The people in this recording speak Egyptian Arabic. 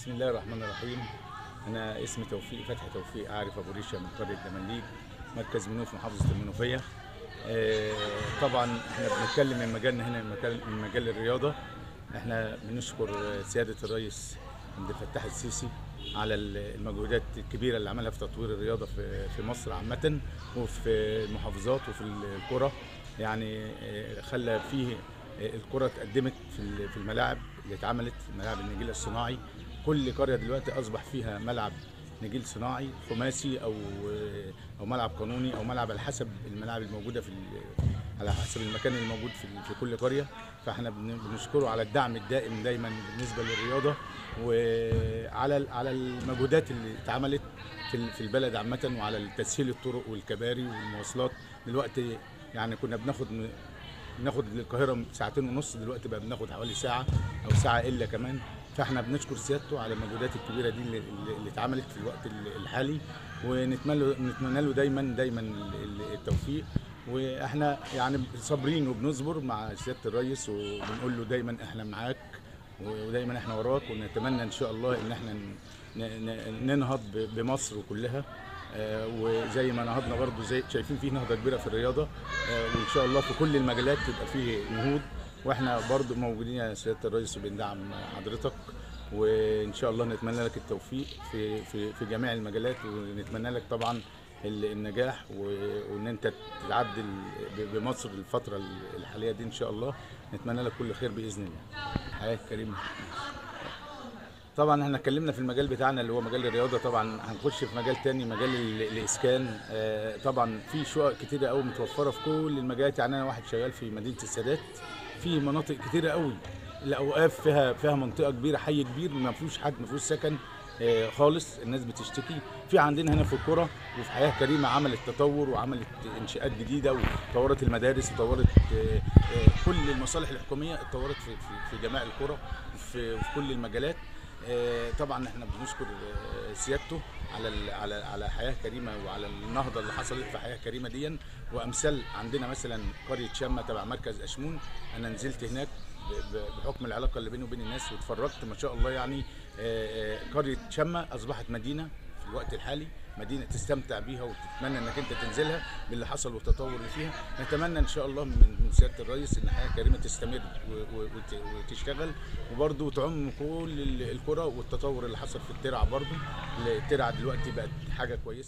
بسم الله الرحمن الرحيم انا اسمي توفيق فتحي توفيق عارف ابو ريشه من قريه دمنليج مركز منوف محافظه المنوفيه آه، طبعا احنا بنتكلم من مجالنا هنا من مجال من مجال الرياضه احنا بنشكر سياده الرئيس عبد الفتاح السيسي على المجهودات الكبيره اللي عملها في تطوير الرياضه في في مصر عامه وفي المحافظات وفي القرى يعني آه، خلى فيه آه، الكره اتقدمت في ال- في الملاعب اللي اتعملت ملاعب النجيل الصناعي كل قريه دلوقتي اصبح فيها ملعب نجيل صناعي خماسي او او ملعب قانوني او ملعب على حسب الملاعب الموجوده في ال- على حسب المكان الموجود في في كل قريه فاحنا بن- بنشكره على الدعم الدائم دايما بالنسبه للرياضه وعلى ال- على المجهودات اللي اتعملت في ال- في البلد عامه وعلى تسهيل الطرق والكباري والمواصلات دلوقتي يعني كنا بناخد م- بناخد للقاهره ساعتين ونص دلوقتي بقى بناخد حوالي ساعه او ساعه الا كمان فاحنا بنشكر سيادته على المجهودات الكبيره دي اللي, اللي اللي اتعملت في الوقت ال- الحالي ونتمنى له نتمنى له دايما دايما ال- ال- التوفيق واحنا يعني صابرين وبنصبر مع سياده الرئيس وبنقول له دايما احنا معاك ودايما احنا وراك ونتمنى ان شاء الله ان احنا ن- ن- ننهض ب- بمصر كلها آه، وزي ما نهضنا برضو زي شايفين فيه نهضه كبيره في الرياضه آه، وان شاء الله في كل المجالات تبقى فيه نهوض واحنا برضو موجودين يا سياده الرئيس وبندعم حضرتك وان شاء الله نتمنى لك التوفيق في في في جميع المجالات ونتمنى لك طبعا ال- النجاح و- وان انت تعدل ب- بمصر الفتره الحاليه دي ان شاء الله نتمنى لك كل خير باذن الله حياك كريم طبعا احنا اتكلمنا في المجال بتاعنا اللي هو مجال الرياضه طبعا هنخش في مجال تاني مجال ال- الاسكان آه، طبعا في شقق كتيره قوي متوفره في كل المجالات يعني انا واحد شغال في مدينه السادات في مناطق كتيره قوي الاوقاف فيها فيها منطقه كبيره حي كبير ما فيهوش حد ما فيهوش سكن آه، خالص الناس بتشتكي في عندنا هنا في القرى وفي حياه كريمه عملت تطور وعملت انشاءات جديده وطورت المدارس وطورت آه، آه، كل المصالح الحكوميه اتطورت في في- في جميع القرى في في كل المجالات آه، طبعا احنا بنشكر آه، سيادته على ال- على على حياه كريمه وعلى النهضه اللي حصلت في حياه كريمه دي وامثال عندنا مثلا قريه شامه تبع مركز اشمون انا نزلت هناك ب- ب- بحكم العلاقه اللي بيني وبين الناس واتفرجت ما شاء الله يعني آه، آه، قريه شامه اصبحت مدينه في الوقت الحالي مدينه تستمتع بيها وتتمنى انك انت تنزلها باللي حصل والتطور اللي فيها نتمنى ان شاء الله من من سياده الرئيس ان حياه كريمه تستمر و- و- وت- وتشتغل وبرضه تعم كل ال- القرى والتطور اللي حصل في الترع برضه الترع دلوقتي بقت حاجه كويسه